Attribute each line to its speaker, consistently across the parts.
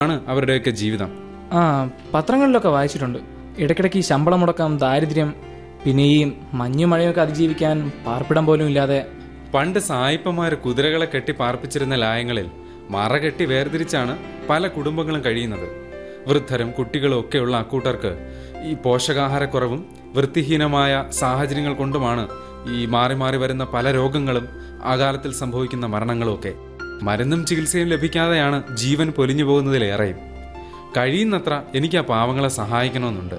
Speaker 1: ആണ് അവരുടെയൊക്കെ ജീവിതം
Speaker 2: ആ പത്രങ്ങളിലൊക്കെ വായിച്ചിട്ടുണ്ട് ഇടയ്ക്കിടയ്ക്ക് ഈ ശമ്പളം മുടക്കം ദാരിദ്ര്യം പിന്നെ ഈ മഞ്ഞു മഴയൊക്കെ അതിജീവിക്കാൻ പാർപ്പിടം പോലും ഇല്ലാതെ
Speaker 1: പണ്ട് സായിപ്പന്മാര് കുതിരകളെ കെട്ടി പാർപ്പിച്ചിരുന്ന ലായങ്ങളിൽ മറ കെട്ടി വേർതിരിച്ചാണ് പല കുടുംബങ്ങളും കഴിയുന്നത് വൃദ്ധരും കുട്ടികളും ഒക്കെയുള്ള അക്കൂട്ടർക്ക് ഈ പോഷകാഹാരക്കുറവും വൃത്തിഹീനമായ സാഹചര്യങ്ങൾ കൊണ്ടുമാണ് ഈ മാറി മാറി വരുന്ന പല രോഗങ്ങളും അകാലത്തിൽ സംഭവിക്കുന്ന മരണങ്ങളും ഒക്കെ മരുന്നും ചികിത്സയും ലഭിക്കാതെയാണ് ജീവൻ പൊലിഞ്ഞു പോകുന്നതിലേറെയും കഴിയുന്നത്ര എനിക്ക് ആ പാവങ്ങളെ സഹായിക്കണമെന്നുണ്ട്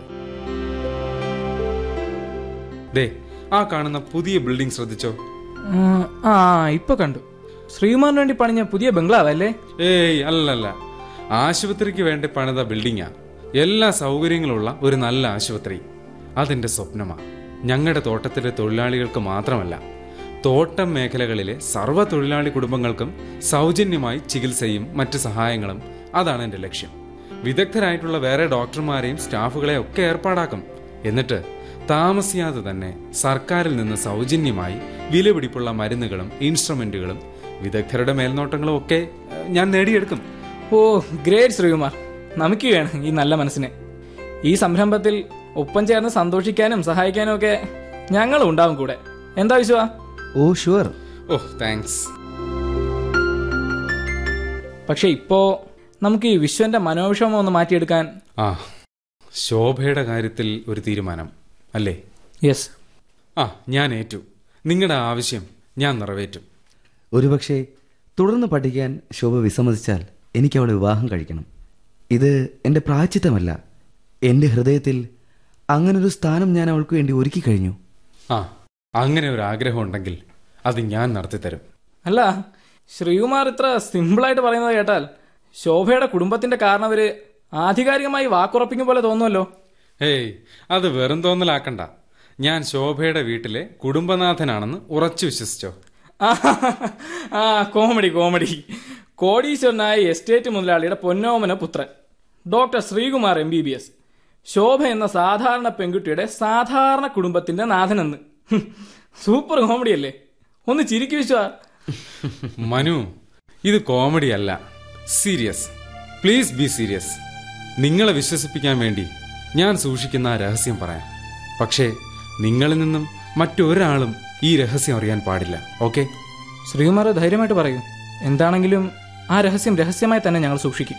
Speaker 1: ദേ ആ കാണുന്ന പുതിയ ബിൽഡിംഗ് ശ്രദ്ധിച്ചോ
Speaker 2: ഉം, ആ ഇപ്പൊ കണ്ടു ശ്രീകുമാറിന് വേണ്ടി പണിഞ്ഞ പുതിയ ബംഗ്ലാവ് അല്ലേ
Speaker 1: ഏയ് അല്ലല്ല ആശുപത്രിക്ക് വേണ്ടി പണിത ബിൽഡിങ്ങാ എല്ലാ സൗകര്യങ്ങളുള്ള ഒരു നല്ല ആശുപത്രി അതെന്റെ സ്വപ്നമാ ഞങ്ങളുടെ തോട്ടത്തിലെ തൊഴിലാളികൾക്ക് മാത്രമല്ല തോട്ടം മേഖലകളിലെ സർവ്വ തൊഴിലാളി കുടുംബങ്ങൾക്കും സൗജന്യമായി ചികിത്സയും മറ്റു സഹായങ്ങളും അതാണ് എന്റെ ലക്ഷ്യം വിദഗ്ധരായിട്ടുള്ള വേറെ ഡോക്ടർമാരെയും സ്റ്റാഫുകളെ ഒക്കെ ഏർപ്പാടാക്കും എന്നിട്ട് താമസിയാതെ തന്നെ സർക്കാരിൽ നിന്ന് സൗജന്യമായി വിലപിടിപ്പുള്ള മരുന്നുകളും ഇൻസ്ട്രുമെന്റുകളും വിദഗ്ധരുടെ മേൽനോട്ടങ്ങളും ഒക്കെ ഏഹ്, ഞാൻ നേടിയെടുക്കും
Speaker 2: ഓ ഗ്രേറ്റ് ശ്രീകുമാർ നമുക്ക് വേണം ഈ നല്ല മനസ്സിനെ ഈ സംരംഭത്തിൽ ഒപ്പം ചേർന്ന് സന്തോഷിക്കാനും സഹായിക്കാനും ഒക്കെ ഞങ്ങളും ഉണ്ടാവും കൂടെ എന്താ വിശ്വാ
Speaker 3: ഓ ഷുവർ
Speaker 1: ഓ താങ്ക്സ്
Speaker 2: പക്ഷെ ഇപ്പോ നമുക്ക് ഈ വിശ്വന്റെ മനോവിഷമം ഒന്ന് മാറ്റിയെടുക്കാൻ
Speaker 1: ആ ശോഭയുടെ കാര്യത്തിൽ ഒരു തീരുമാനം അല്ലേ
Speaker 2: യെസ്
Speaker 1: ആ ഞാൻ ഏറ്റു നിങ്ങളുടെ ആവശ്യം ഞാൻ നിറവേറ്റും
Speaker 3: ഒരുപക്ഷെ തുടർന്ന് പഠിക്കാൻ ശോഭ വിസമ്മതിച്ചാൽ എനിക്ക് അവളെ വിവാഹം കഴിക്കണം ഇത് എൻ്റെ പ്രായച്ചിത്തമല്ല എൻ്റെ ഹൃദയത്തിൽ അങ്ങനൊരു സ്ഥാനം ഞാൻ അവൾക്ക് വേണ്ടി ഒരുക്കി കഴിഞ്ഞു
Speaker 1: ആ അങ്ങനെ ഒരു ആഗ്രഹം ഉണ്ടെങ്കിൽ അത് ഞാൻ നടത്തിത്തരും
Speaker 2: അല്ല ശ്രീകുമാർ ഇത്ര സിമ്പിളായിട്ട് പറയുന്നത് കേട്ടാൽ ശോഭയുടെ കുടുംബത്തിന്റെ കാരണവര് ആധികാരികമായി വാക്കുറപ്പിക്കും പോലെ തോന്നുമല്ലോ
Speaker 1: ഏയ് അത് വെറും തോന്നലാക്കണ്ട ഞാൻ ശോഭയുടെ വീട്ടിലെ കുടുംബനാഥനാണെന്ന് ഉറച്ചു വിശ്വസിച്ചോ
Speaker 2: ആ, ആ കോമഡി കോമഡി കോടീശ്വരനായ എസ്റ്റേറ്റ് മുതലാളിയുടെ പൊന്നോമന പുത്രൻ doctor Sreekumar M B B S Shobha എന്ന സാധാരണ പെൺകുട്ടിയുടെ സാധാരണ കുടുംബത്തിന്റെ നാഥനെന്ന് ഹും, സൂപ്പർ കോമഡി അല്ലേ ഒന്ന് ചിരിക്കു വിശ്വാ
Speaker 1: മനു ഇത് കോമഡി അല്ല സീരിയസ് പ്ലീസ് ബി സീരിയസ് നിങ്ങളെ വിശ്വസിപ്പിക്കാൻ വേണ്ടി ഞാൻ സൂക്ഷിക്കുന്ന ആ രഹസ്യം പറയാം പക്ഷേ നിങ്ങളിൽ നിന്നും മറ്റൊരാളും ഈ രഹസ്യം അറിയാൻ പാടില്ല ഓക്കെ
Speaker 2: ശ്രീകുമാർ ധൈര്യമായിട്ട് പറയൂ എന്താണെങ്കിലും ആ രഹസ്യം രഹസ്യമായി തന്നെ ഞങ്ങൾ സൂക്ഷിക്കും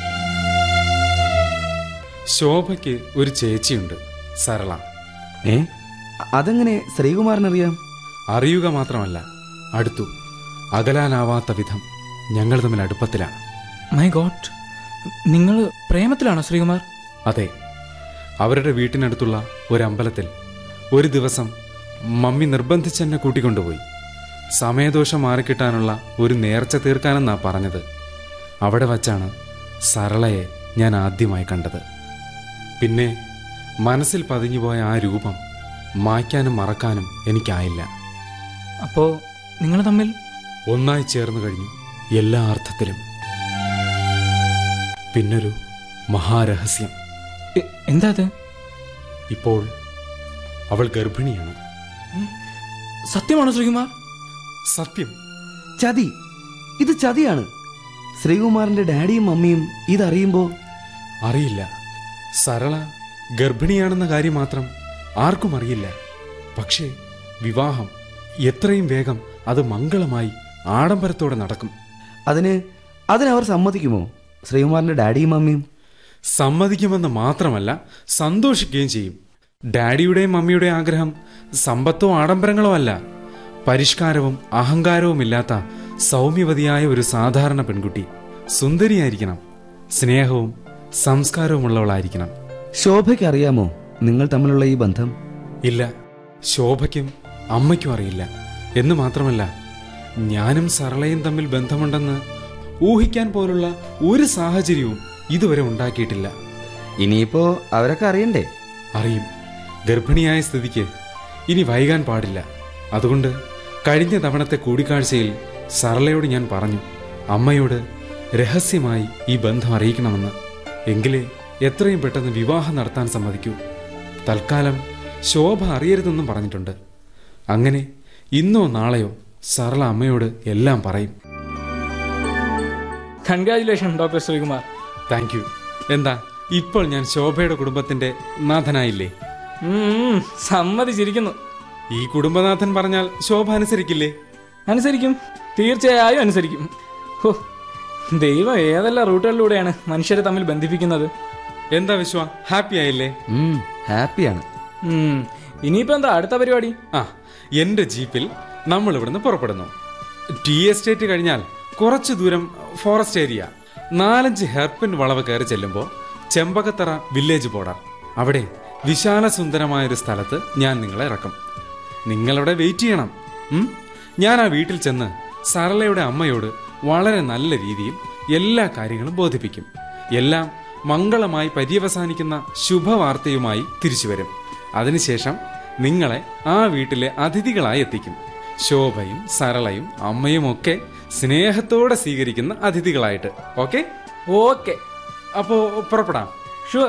Speaker 1: ശോഭയ്ക്ക് ഒരു ചേച്ചിയുണ്ട് സരള
Speaker 3: ഏ അതെങ്ങനെ ശ്രീകുമാറിനറിയാം
Speaker 1: അറിയുക മാത്രമല്ല അടുത്തു അകലാനാവാത്ത വിധം ഞങ്ങൾ തമ്മിൽ അടുപ്പത്തിലാണ്
Speaker 2: മൈ ഗോഡ് നിങ്ങൾ പ്രേമത്തിലാണോ ശ്രീകുമാർ
Speaker 1: അതെ അവരുടെ വീട്ടിനടുത്തുള്ള ഒരു അമ്പലത്തിൽ ഒരു ദിവസം മമ്മി നിർബന്ധിച്ചെന്നെ കൂട്ടിക്കൊണ്ടുപോയി സമയദോഷം മാറിക്കിട്ടാനുള്ള ഒരു നേർച്ച തീർക്കാനെന്നാ പറഞ്ഞത് അവിടെ വച്ചാണ് സരളയെ ഞാൻ ആദ്യമായി കണ്ടത് പിന്നെ മനസ്സിൽ പതിഞ്ഞുപോയ ആ രൂപം മായ്ക്കാനും മറക്കാനും എനിക്കായില്ല
Speaker 2: അപ്പോ നിങ്ങൾ തമ്മിൽ
Speaker 1: ഒന്നായി ചേർന്നു കഴിഞ്ഞു എല്ലാ അർത്ഥത്തിലും പിന്നൊരു മഹാരഹസ്യം
Speaker 2: എ- എന്താ അത്
Speaker 1: ഇപ്പോൾ അവൾ ഗർഭിണിയാണ്
Speaker 2: സത്യമാണോ ശ്രീകുമാർ
Speaker 1: സത്യം
Speaker 3: ചതി ഇത് ചതിയാണ് ശ്രീകുമാറിന്റെ ഡാഡിയും മമ്മിയും ഇതറിയുമ്പോൾ
Speaker 1: അറിയില്ല സരള ഗർഭിണിയാണെന്ന കാര്യം മാത്രം ആർക്കും അറിയില്ല പക്ഷേ വിവാഹം എത്രയും വേഗം അത് മംഗളമായി ആഡംബരത്തോടെ നടക്കും
Speaker 3: അതിന് അതിനവർ സമ്മതിക്കുമോ ശ്രീകുമാറിന്റെ ഡാഡിയും മമ്മിയും
Speaker 1: സമ്മതിക്കുമെന്ന് മാത്രമല്ല സന്തോഷിക്കുകയും ചെയ്യും ഡാഡിയുടെയും മമ്മിയുടെയും ആഗ്രഹം സമ്പത്തോ ആഡംബരങ്ങളോ അല്ല പരിഷ്കാരവും അഹങ്കാരവും ഇല്ലാത്ത സൗമ്യവതിയായ ഒരു സാധാരണ പെൺകുട്ടി സുന്ദരിയായിരിക്കണം സ്നേഹവും സംസ്കാരവുമുള്ളവളായിരിക്കണം
Speaker 3: ശോഭയ്ക്ക് അറിയാമോ നിങ്ങൾ തമ്മിലുള്ള ഈ ബന്ധം
Speaker 1: ഇല്ല ശോഭയ്ക്കും അമ്മയ്ക്കും അറിയില്ല എന്ന് മാത്രമല്ല ഞാനും സരളയും തമ്മിൽ ബന്ധമുണ്ടെന്ന് ഊഹിക്കാൻ പോലുള്ള ഒരു സാഹചര്യവും ഇതുവരെ ഉണ്ടാക്കിയിട്ടില്ല
Speaker 3: ഇനിയിപ്പോ അവരൊക്കെ അറിയണ്ടേ
Speaker 1: അറിയും ഗർഭിണിയായ സ്ഥിതിക്ക് ഇനി വൈകാൻ പാടില്ല അതുകൊണ്ട് കഴിഞ്ഞ തവണത്തെ കൂടിക്കാഴ്ചയിൽ സരളയോട് ഞാൻ പറഞ്ഞു അമ്മയോട് രഹസ്യമായി ഈ ബന്ധം അറിയിക്കണമെന്ന് എങ്കിലേ എത്രയും പെട്ടെന്ന് വിവാഹം നടത്താൻ സമ്മതിക്കൂ തൽക്കാലം ശോഭ അറിയരുതെന്നും പറഞ്ഞിട്ടുണ്ട് അങ്ങനെ ഇന്നോ നാളെയോ സരള അമ്മയോട് എല്ലാം പറയും
Speaker 2: congratulation doctor Sreekumar
Speaker 1: thank you എന്താ ഇപ്പോൾ ഞാൻ ശോഭയുടെ കുടുംബത്തിന്റെ നാഥനായില്ലേ
Speaker 2: ഉം, സമ്മതിച്ചിരിക്കുന്നു
Speaker 1: ഈ കുടുംബനാഥൻ പറഞ്ഞാൽ ശോഭ അനുസരിക്കില്ലേ
Speaker 2: അനുസരിക്കും തീർച്ചയായും അനുസരിക്കും ഹോ ദൈവം ഏതെല്ലാം റൂട്ടുകളിലൂടെയാണ് മനുഷ്യരെ തമ്മിൽ ബന്ധിപ്പിക്കുന്നത്
Speaker 1: എന്താ വിശ്വ ഹാപ്പി ആയില്ലേ
Speaker 3: ഉം, ഹാപ്പിയാണ്
Speaker 2: ഉം, ഇനിയിപ്പോ എന്താ അടുത്ത പരിപാടി
Speaker 1: ആ എന്റെ ജീപ്പിൽ നമ്മൾ ഇവിടുന്ന് പുറപ്പെടുന്നു ടീ എസ്റ്റേറ്റ് കഴിഞ്ഞാൽ കുറച്ചു ദൂരം ഫോറസ്റ്റ് ഏരിയ നാലഞ്ച് ഹെർപ്പിൻ വളവ് കയറി ചെല്ലുമ്പോൾ ചെമ്പകത്തറ വില്ലേജ് ബോർഡർ അവിടെ വിശാല സുന്ദരമായ ഒരു സ്ഥലത്ത് ഞാൻ നിങ്ങളെ ഇറക്കും നിങ്ങളവിടെ വെയിറ്റ് ചെയ്യണം ഉം? ഞാൻ ആ വീട്ടിൽ ചെന്ന് സരളയുടെ അമ്മയോട് വളരെ നല്ല രീതിയിൽ എല്ലാ കാര്യങ്ങളും ബോധിപ്പിക്കും എല്ലാം മംഗളമായി പര്യവസാനിക്കുന്ന ശുഭവാർത്തയുമായി തിരിച്ചു വരും അതിനുശേഷം നിങ്ങളെ ആ വീട്ടിലെ അതിഥികളായി എത്തിക്കും ശോഭയും സരളയും അമ്മയും ഒക്കെ സ്നേഹത്തോടെ സ്വീകരിക്കുന്ന അതിഥികളായിട്ട് ഓക്കെ
Speaker 2: ഓക്കെ
Speaker 1: അപ്പോ പുറപ്പെടാം
Speaker 2: ഷുവർ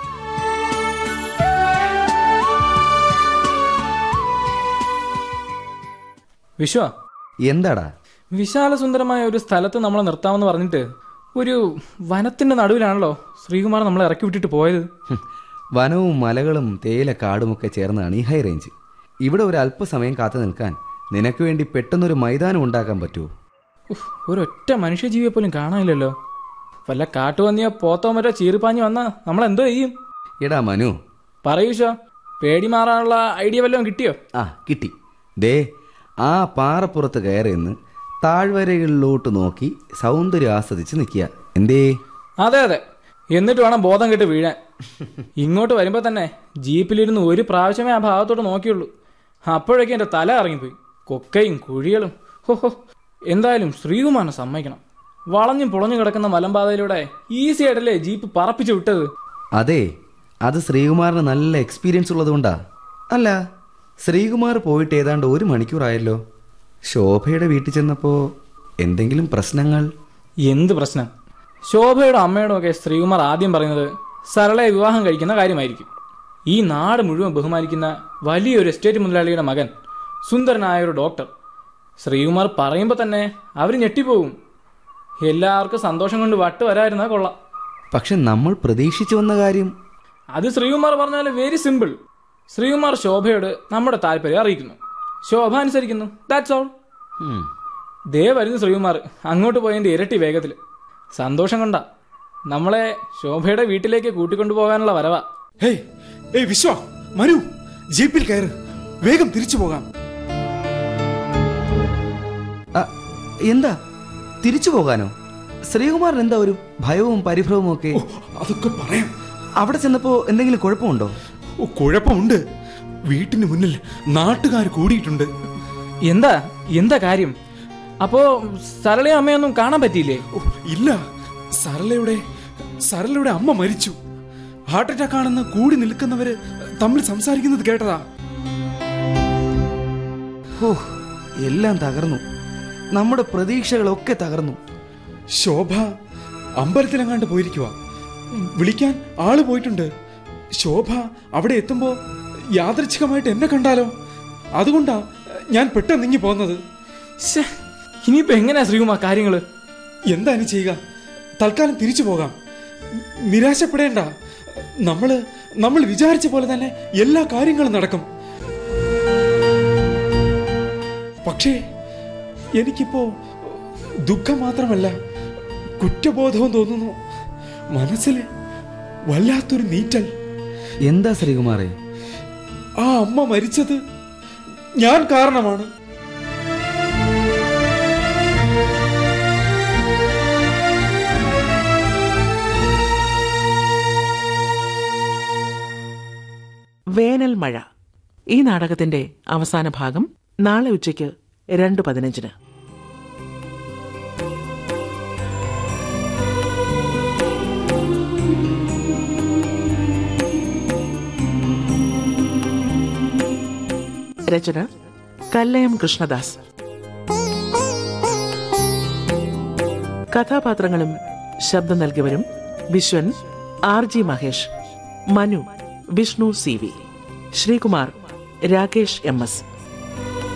Speaker 2: വിശ്വ
Speaker 3: എന്താടാ
Speaker 2: വിശാല സുന്ദരമായ ഒരു സ്ഥലത്ത് നമ്മളെ നിർത്താമെന്ന് പറഞ്ഞിട്ട് ഒരു വനത്തിന്റെ നടുവിലാണല്ലോ ശ്രീകുമാർ നമ്മളെ ഇറക്കി വിട്ടിട്ട് പോയത്
Speaker 3: ഹും, വനവും മലകളും തേയില കാടുമൊക്കെ ചേർന്നാണ് ഈ ഹൈ റേഞ്ച് ഇവിടെ ഒരു അല്പസമയം കാത്തു നിൽക്കാൻ നിനക്ക് വേണ്ടി പെട്ടെന്നൊരു മൈതാനം ഉണ്ടാക്കാൻ പറ്റുമോ
Speaker 2: ഉഫ്, ഒരൊറ്റ മനുഷ്യജീവിയെ പോലും കാണാനില്ലല്ലോ വല്ല കാട്ടുപന്നിയോ പോത്തോ മറ്റോ ചീറിപ്പാഞ്ഞ് വന്നാ നമ്മളെന്തോ ചെയ്യും
Speaker 3: എടാ മനു
Speaker 2: പറയൂ വിശ്വ പേടി മാറാനുള്ള ഐഡിയ വല്ലതും കിട്ടിയോ
Speaker 3: ആ കിട്ടി ദേ ആ പാറപ്പുറത്ത് കയറി നിന്ന് താഴ്വരകളിലോട്ട് നോക്കി സൗന്ദര്യം ആസ്വദിച്ച് നിൽക്കുക എന്തേ
Speaker 2: അതെ അതെ എന്നിട്ട് വേണം ബോധം കെട്ട് വീഴാൻ ഇങ്ങോട്ട് വരുമ്പോൾ തന്നെ ജീപ്പിലിരുന്ന് ഒരു പ്രാവശ്യമേ ആ ഭാഗത്തോട്ട് നോക്കിയുള്ളൂ അപ്പോഴേക്കും എൻ്റെ തല ഇറങ്ങിപ്പോയി കൊക്കയും കുഴികളും ഹോ ഹോ എന്തായാലും ശ്രീകുമാറിനെ സമ്മതിക്കണം വളഞ്ഞും പുളഞ്ഞു കിടക്കുന്ന മലമ്പാതയിലൂടെ ഈസി ആയിട്ടല്ലേ ജീപ്പ് പറപ്പിച്ചു വിട്ടത്
Speaker 3: അതെ അത് ശ്രീകുമാറിന് നല്ല എക്സ്പീരിയൻസ് ഉള്ളതുകൊണ്ടാ അല്ല ശ്രീകുമാർ പോയിട്ട് ഏതാണ്ട് ഒരു മണിക്കൂറായല്ലോ ശോഭയുടെ വീട്ടിൽ ചെന്നപ്പോൾ എന്തെങ്കിലും പ്രശ്നങ്ങൾ
Speaker 2: എന്ത് പ്രശ്നം ശോഭയുടെ അമ്മയോടും ഒക്കെ ശ്രീകുമാർ ആദ്യം പറയുന്നത് സരളയെ വിവാഹം കഴിക്കുന്ന കാര്യമായിരിക്കും ഈ നാട് മുഴുവൻ ബഹുമാനിക്കുന്ന വലിയൊരു എസ്റ്റേറ്റ് മുതലാളിയുടെ മകൻ സുന്ദരനായ ഒരു ഡോക്ടർ ശ്രീകുമാർ പറയുമ്പോൾ തന്നെ അവർ ഞെട്ടിപ്പോകും എല്ലാവർക്കും സന്തോഷം കൊണ്ട് വട്ട് വരായിരുന്നാ കൊള്ളാം
Speaker 3: പക്ഷെ നമ്മൾ പ്രതീക്ഷിച്ചു വന്ന കാര്യം
Speaker 2: അത് ശ്രീകുമാർ പറഞ്ഞാൽ വെരി സിമ്പിൾ ശ്രീകുമാർ ശോഭയോട് നമ്മുടെ താല്പര്യം അറിയിക്കുന്നു ശോഭ അനുസരിക്കുന്നു ദാറ്റ്സ് ഓൾ
Speaker 3: ഉം,
Speaker 2: ദേ വരുന്നു ശ്രീകുമാർ അങ്ങോട്ട് പോയതിന്റെ ഇരട്ടി വേഗത്തിൽ സന്തോഷം കൊണ്ടാ നമ്മളെ ശോഭയുടെ വീട്ടിലേക്ക് കൂട്ടിക്കൊണ്ടുപോകാനുള്ള വരവാ
Speaker 1: ഹേയ് ഏയ് വിശ്വ മനു ജീപ്പിൽ കയറ് വേഗം തിരിച്ചു പോകാം
Speaker 3: ആ, എന്താ തിരിച്ചു പോകാനോ ശ്രീകുമാറിന് എന്താ ഒരു ഭയവും പരിഭ്രമവും ഒക്കെ
Speaker 1: ഓ, അതൊക്കെ പറയാം
Speaker 3: അവിടെ ചെന്നപ്പോ എന്തെങ്കിലും കുഴപ്പമുണ്ടോ
Speaker 1: ഓ, കുഴപ്പമുണ്ട് വീട്ടിന് മുന്നിൽ നാട്ടുകാർ കൂടിയിട്ടുണ്ട്
Speaker 2: എന്താ എന്താ കാര്യം അപ്പോ സരളയും അമ്മയൊന്നും കാണാൻ പറ്റിയില്ലേ
Speaker 1: ഓ, ഇല്ല സരളയുടെ സരളയുടെ അമ്മ മരിച്ചു ഹാർട്ട് അറ്റാക്ക് ആണെന്ന് കൂടി നിൽക്കുന്നവര് തമ്മിൽ സംസാരിക്കുന്നത് കേട്ടതാ
Speaker 3: ഓ എല്ലാം തകർന്നു നമ്മുടെ പ്രതീക്ഷകളൊക്കെ തകർന്നു
Speaker 1: ശോഭ അമ്പലത്തിലെങ്ങാണ്ട് പോയിരിക്കുക വിളിക്കാൻ ആള് പോയിട്ടുണ്ട് ശോഭ അവിടെ എത്തുമ്പോ യാദൃച്ഛികമായിട്ട് എന്നെ കണ്ടാലോ അതുകൊണ്ടാ ഞാൻ പെട്ടെന്ന് ഇങ്ങി പോന്നത്
Speaker 2: ശ്ശേ, ഇനിയിപ്പോ എങ്ങനെയാ ശ്രീകുമാർ കാര്യങ്ങള്
Speaker 1: എന്താ ഇനി ചെയ്യുക തൽക്കാലം തിരിച്ചു പോകാം നിരാശപ്പെടേണ്ട നമ്മള് നമ്മൾ വിചാരിച്ച പോലെ തന്നെ എല്ലാ കാര്യങ്ങളും നടക്കും പക്ഷേ എനിക്കിപ്പോ ദുഃഖം മാത്രമല്ല കുറ്റബോധവും തോന്നുന്നു മനസ്സിൽ വല്ലാത്തൊരു നീറ്റൽ
Speaker 3: എന്താ ശ്രീകുമാറേ
Speaker 1: ആ അമ്മ മരിച്ചത് ഞാൻ കാരണമാണ്
Speaker 4: വേനൽ മഴ ഈ നാടകത്തിന്റെ അവസാന ഭാഗം നാളെ ഉച്ചയ്ക്ക് രണ്ട് പതിനഞ്ചിന് രചന കല്ലയം കൃഷ്ണദാസ് കഥാപാത്രങ്ങളും ശബ്ദം നൽകിയവരും Viswan R G Mahesh Manu Vishnu C V Sreekumar Rakesh M S